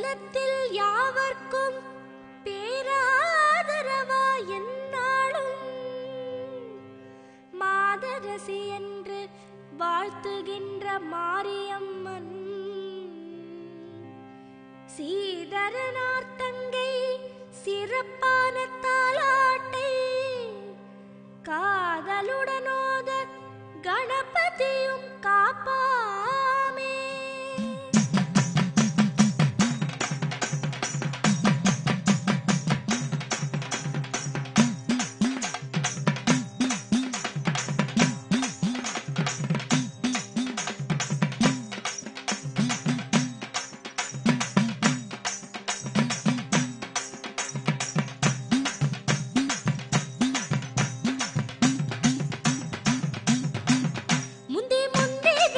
உலத்தில் யாவர்க்கும் பேராதரவா என்னாலும் மாதரசி என்று வாழ்த்துகின்ற மாரியம்மன் சீதரனார் தங்கை சிறப்பான தாலாட்டை காதலுடனோத கணபதியும் காப்பாமே முந்தி முந்தி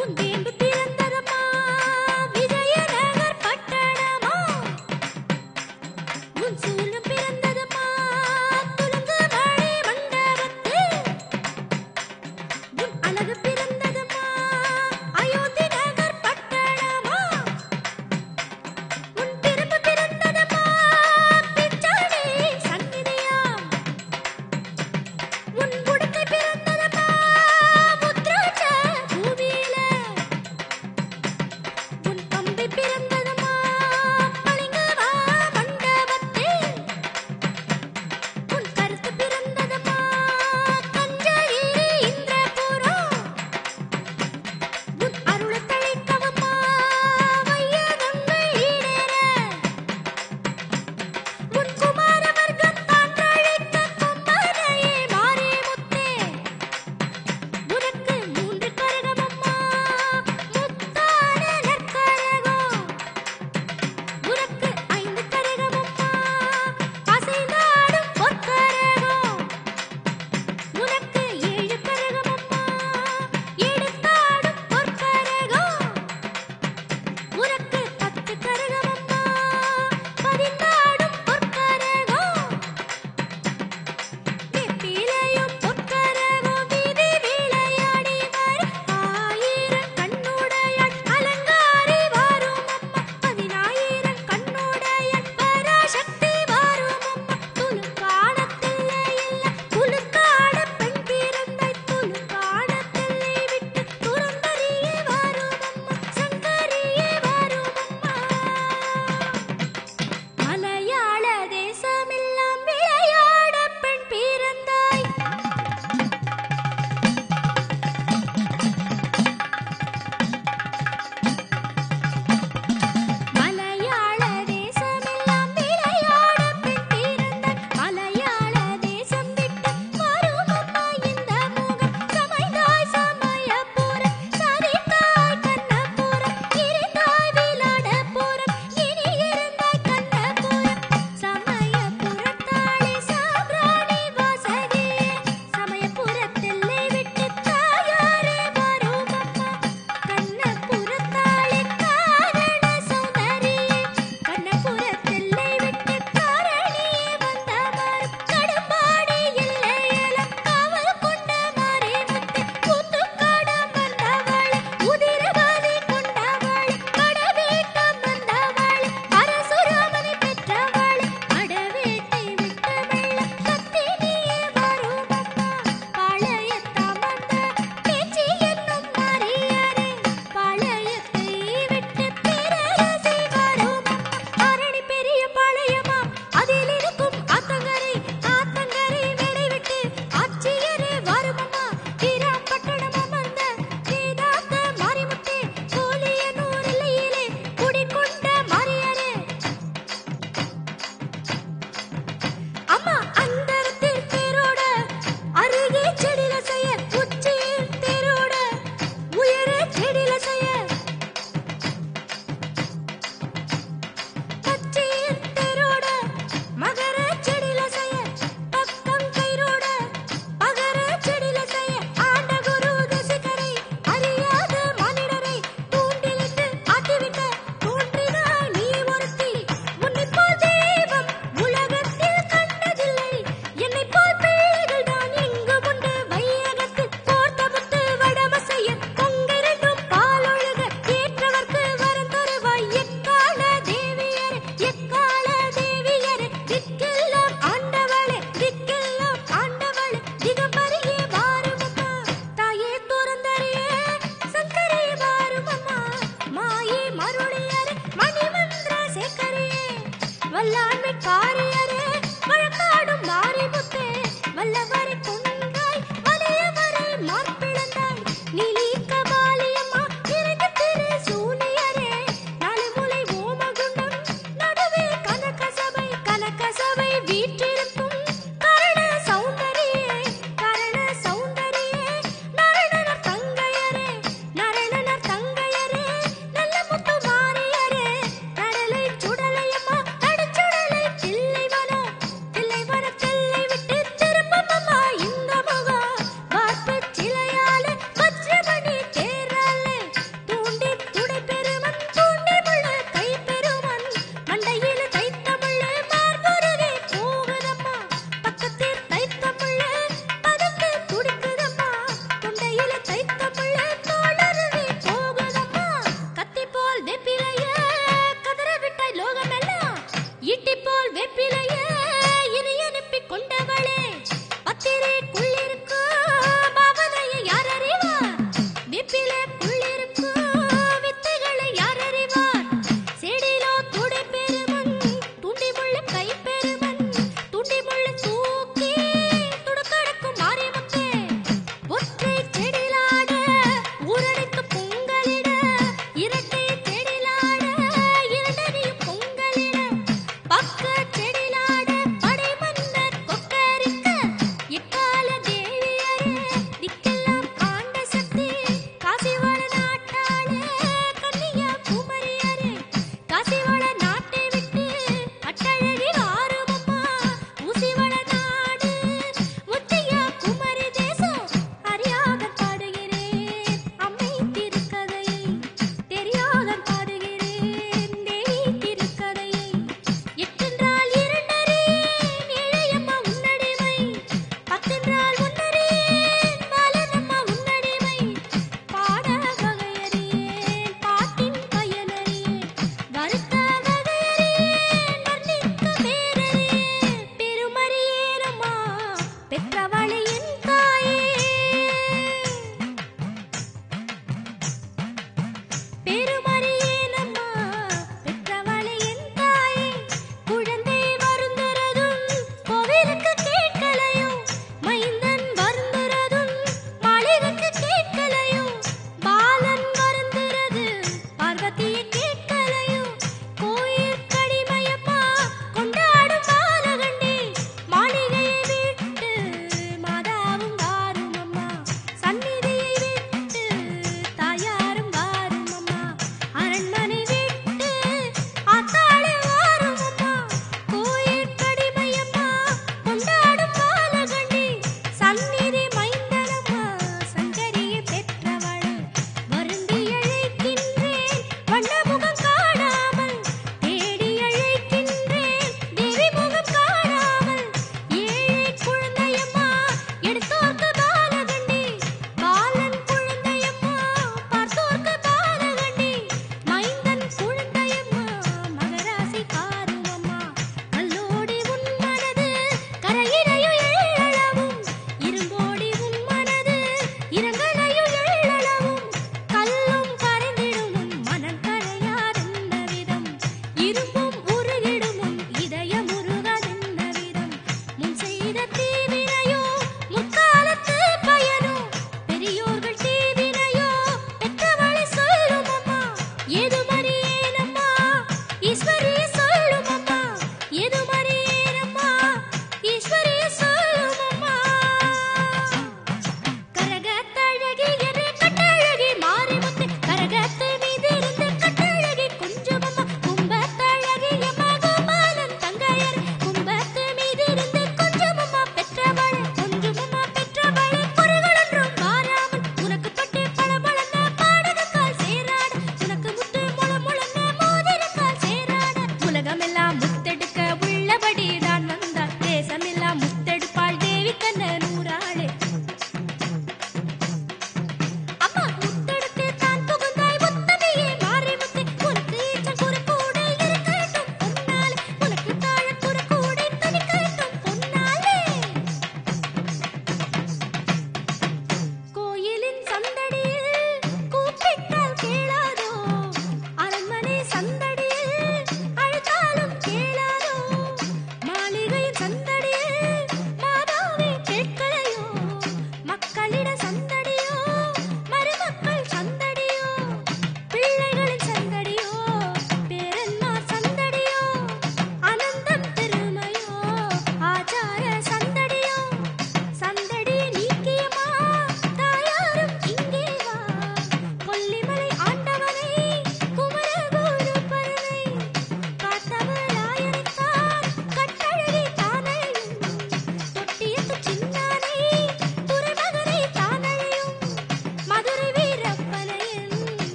உன் வேம்பு பிறந்ததம்மா விஜயநகர் பட்டணமா உன் சூலம் பிறந்ததம்மா குலுங்குமலை மண்டபத்தில் உன் அழகு பிறந்ததம்மா அயோத்தி நகர் பட்டணமா உன் பிறப்பு பிறந்ததம்மா பிச்சாடி சந்நிதியாம் உன் உடுக்கை பிறந்ததம்மா முத்ராட்ச பூமியில உன் தம்பி பிறந்ததம்மா பளிங்குவா மண்டபத்தில் உன் கருத்து பிறந்ததம்மா கஞ்சகிரி இந்திரபுரம் உன் அருளத் தழைக்கவம்மா வையகங்கள் ஈடேற உன் குமார வர்க்கம் தான் தழைக்க கொம்பனையே மாரிமுத்தே உனக்கு மூன்று கரகமம்மா முத்தான நற்கரகம் உனக்கு ஐந்து கரகமம்மா அசைந்தாடும் பொற்கரகம் உனக்கு ஏழு கரகமம்மா எடுத்தாடும் பொற்கரகம் உனக்கு பத்து கரகமம்மா பதினாடும் பொற்கரகம் வெப்பிலையும் பொற்கரகம் வீதி விளையாடி வர ஆயிரம் கண்ணுடையாள் அலங்காரி வாரும் அம்மா பதினாயிரம் கண்ணுடையாள் பராசக்தி வாரும் அம்மா துலுக்காடத்தில்லை இல்ல துலுக்காட பெண் பிறந்தாய் துலுக்காடத்தில்லை விட்டு துறந்தறியே வாரும் அம்மா சங்கரியே வாரும் அம்மா மலையாள தேசமெல்லாம் விளையாட பெண் பிறந்தாய் மலையாள தேசமெல்லாம் விளையாட பெண் பிறந்தாய் மலையாள தேசம் விட்டு வரும் அம்மா இந்த முகம் சமைந்தாய் சமயபுரம் சரித்தாய் கண்ணபுரம் இருந்தாய் விளாடபுரம் இனி இருந்தாய் கண்ணபுரம் சமயபுரத்தாளே சாம்பிராணி வாசகியே சமயபுரத்தெல்லை விட்டு தாயாரே வரும் அம்மா கண்ணபுரத்தாளே காரண சௌந்தரியே கண்ணபுரத்தெல்லை விட்டு காரணியே வந்த மரம் கடும்பாடி இல்லையலம் காவல் கொண்ட மாரிமுத்து கூத்துக்காடம் வந்தவளே உதிரவாதி கொண்டவளே படவேட்டம் வந்தவளே பரசுராமனை பெற்றவளே அடவேட்டை விட்ட வெள்ளம் கத்தி நீயே வரும் அம்மா பாளையத்தமர்ந்த பேச்சி என்னும் மாறியாரே பாளையத்தை விட்டு பேரரசி வரும் அம்மா அரணி பெரிய பாளையமா அதில் இருக்கும் ஆத்தங்கரை ஆத்தங்கரை மேடை விட்டு ஆட்சியரே வரும் அம்மா வீராம்பட்டணம் அமர்ந்த வேதாந்த மாரிமுத்தே கோலியனூர் எல்லையிலே குடிகொண்ட மாரியரே அம்மா அந்தரத்தில் தேரோட அருகே செடில செய்ய உச்சியில் தேரோட உயர செடில செய்ய பச்சையில் தேரோட மகர செடில செய்ய பக்கம் கயிரோட பகர செடில செய்ய ஆண்ட குரு தசிகரை அறியாத மனிதரை தூண்டிலிட்டு ஆட்டிவிட்ட தோன்றினாய் நீ ஒருத்தி உன்னை போல் தெய்வம் உலகத்தில் கண்டதில்லை என்னை போல் பிள்ளைகள் தான் எங்கு உண்டு வையகத்தில் கோர்த்த முத்து வடம செய்ய பொங்கிரண்டும் பாலொழுக ஏற்றவர்க்கு வரம் தருவாய் எக்கால தேவியரே எக்கால தேவியரே திக்கெல்லாம் ஆண்டவளே திக்கெல்லாம் ஆண்டவளே திகம்பரியே வாரும் அம்மா தாயே துறந்தறியே சங்கரே வாரும் அம்மா மாயே மருளியரே மணிமந்திர சேகரியே வல்லாண்மை காரியரே வழக்காடும் மாரிமுத்தே வல்லவரை கொண்டாய் வலியவரை மார்பிளந்தாய் நீலி கபாலியம்மா இறங்க திரு சூனியரே நாலு முலை ஓமகுண்டம் நடுவே கனகசபை கனகசபை வீற்றிருக்கும் கரண சௌந்தரியே கரண சௌந்தரியே நரணனர் தங்கையரே நரணனர் தங்கையரே நல்ல முத்து மாறியரே கடலை சுடலையம்மா நடுச்சுடலை தில்லை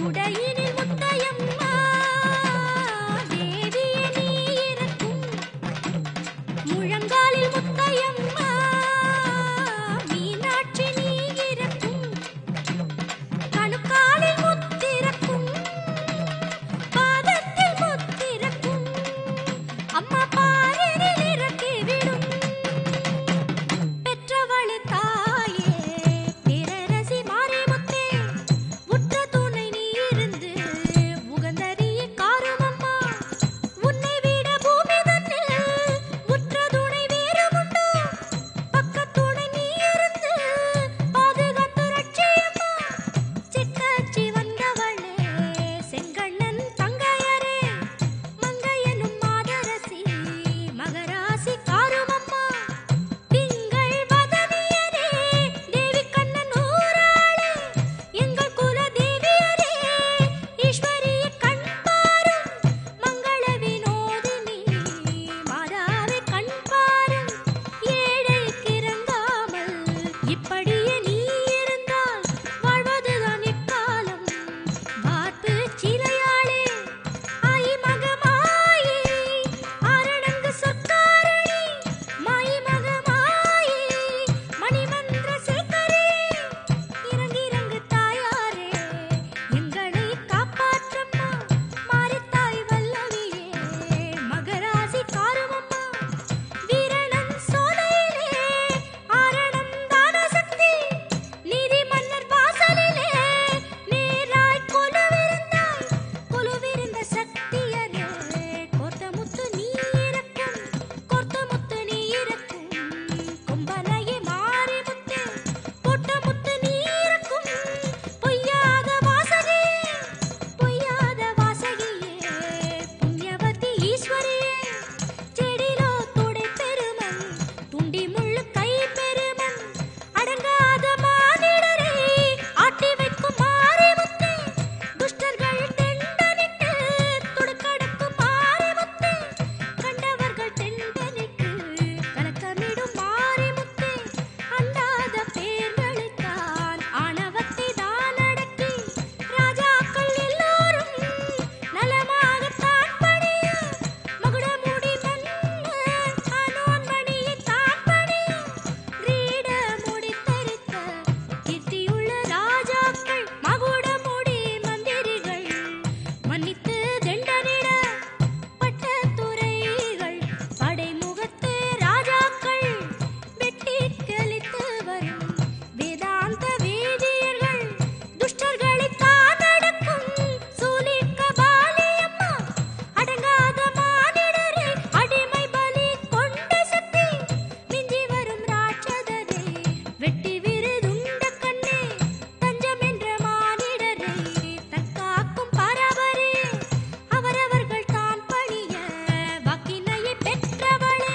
உடையினில் முத்தையம்மா தேவியே நீ இருக்கும் முழங்காலில் முத்தையம்மா மீனாட்சி நீ இருக்கும் கணுக்காலில் முத்திருக்கும் பாதத்தில் முத்திருக்கும் அம்மா பாரினில் இறக்கி விடும் பெற்றவளே தாயே பிறரசி மாரிமுத்தே உற்ற துணை நீ இருந்து உகந்தறிய காருமம்மா உன்னை விட பூமி தன்னில் உற்ற துணை வேறுமுண்டோ பக்கத்துணை நீ இருந்து பாதுகாத்து ரட்சியம்மா சிக்காச்சி வந்தவளே செங்கண்ணன் தங்கையரே மங்கையனும் மாதரசி மகராசி காருமம்மா திங்கள் வதனியரே தேவி கண்ணன் ஊராளே எங்கள் குல தேவியரே ஈஸ்வரிய கண் பாரும் மங்கள வினோதினி மாதாவே கண் பாரும் ஏழைக்கு இறங்காமல் இப்படியே நீ இருந்தால் வாழ்வதுதான் எக்காலம் வார்ப்பு சிலையாளே ஆயி மகமாயி ஆரணங்கு சொற்காரணி மாயி மகமாயி மணிமந்திர சேகரே இறங்கி இறங்கு தாயாரே எங்களை காப்பாற்றம்மா மாரித்தாய் வல்லவியே மகராசி காருமம்மா வீரணன் சோலையிலே ஆரணம் தான சக்தி நீதி மன்னர் வாசலிலே நேராய் கொலுவிருந்தாய் கொலுவிருந்த சக்தியனே கோர்த்த முத்து நீ இருக்கும் கோர்த்த முத்து நீ இருக்கும் கொம்பனையே மாறி முத்தே போட்ட முத்து நீ இருக்கும் பொய்யாத வாசகியே பொய்யாத வாசகியே புண்ணியவதி ஈஸ்வரியே செடிலோ துடை பெருமன் துண்டி முள்ளு கை பெருமன் அடங்காத மானிடரே ஆட்டி வைக்கும் மாரிமுத்தே துஷ்டர்கள் தெண்டனிட்டு துடுக்கடக்கும் மாரிமுத்தே கண்டவர்கள் தெண்டனிட்டு கலக்கமிடும் மாரிமுத்தே அண்டாத பேர்களுக்கான் ஆணவத்தை தான் அடக்கி ராஜாக்கள் எல்லோரும் நலமாகத்தான் பணிய மகுடமுடி மன்னர் ஆனோன் மணியை தான் பணிய ரீட முடி தரித்த கீர்த்தியுள்ள ராஜாக்கள் மகுடமுடி மந்திரிகள் மன்னித்து தண்டனிட பட்ட துறைகள் படைமுகத்து ராஜாக்கள் வெட்டி கழித்து வரும் வேதாந்த வேதியர்கள் துஷ்டர்களை காதடக்கும் சூலிக்க பாலியம்மா அடங்காத மானிடரே அடிமை பலி கொண்ட சக்தி மிஞ்சி வரும் ராட்சதரே வெட்டி விருதுண்ட கண்ணே தஞ்சம் என்ற மானிடரே தற்காக்கும் பரவரே அவரவர்கள் தான் பணிய வாக்கினையை பெற்றவளே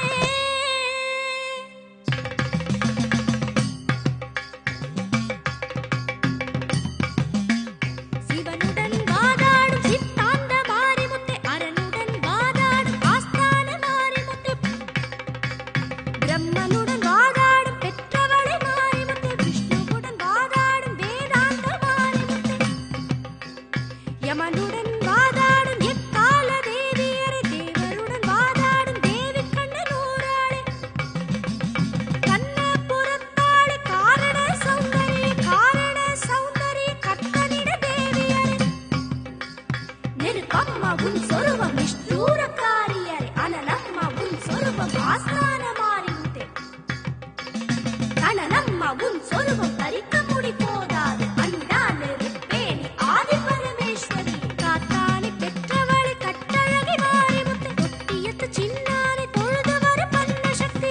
சிவனுடன் வாதாடும் சித்தாந்த மாரிமுத்தை அரனுடன் வாதாடும் ஆஸ்தான மாரிமுத்தை பிரம்மனுடன் வாதாடும் பெற்றவளை மாரிமுத்தை விஷ்ணுவுடன் வாதாடும் வேதாந்த மாரிமுத்தை யமனுடன் வாதாடும் எக்கால தேவியரை தேவருடன் வாதாடும் தேவி கண்ணனூராளே கண்ணபுரத்தாளே காரண சௌந்தரி காரண சௌந்தரி கற்பனிட தேவியரே நெருக்கம்மா உன் சொருபம் நிஷ்டூரக்காரியரே அனலம்மா உன் சொருபம் ஆஸ்தான மாறிந்தே கனலம்மா உன் சொருபம் தரிக்க முடி போதாது அண்டான ரிப்பேணி ஆதி பரமேஸ்வரி காத்தானை பெற்றவளை கட்டழகி மாறிமுத்து கொட்டியத்து சின்னானை தொழுது வர பண்ண சக்தி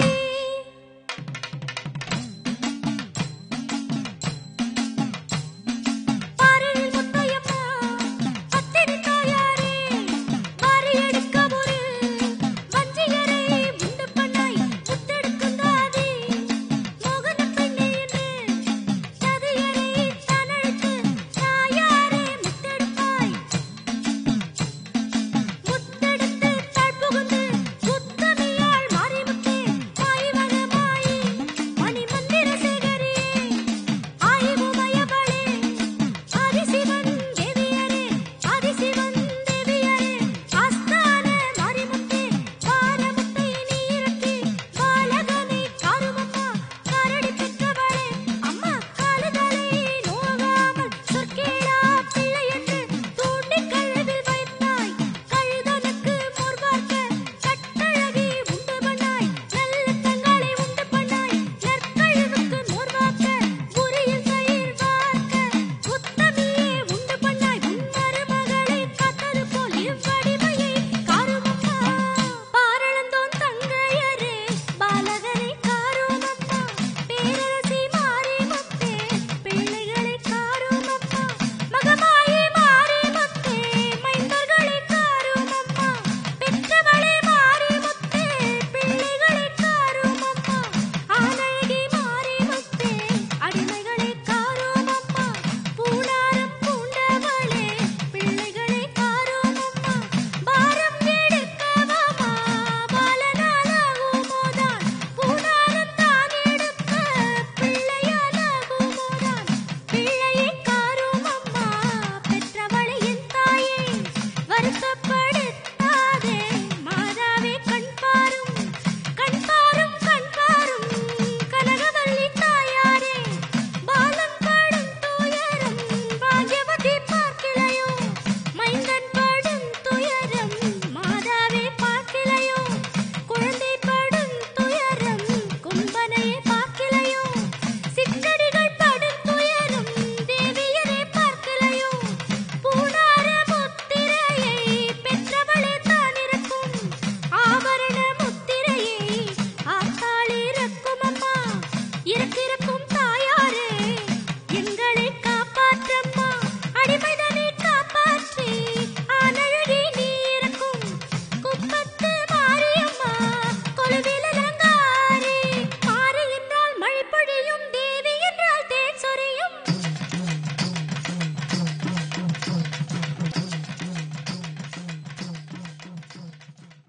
பாரில் முத்தையம்மா பத்தினி தாயாரே இருக்கிற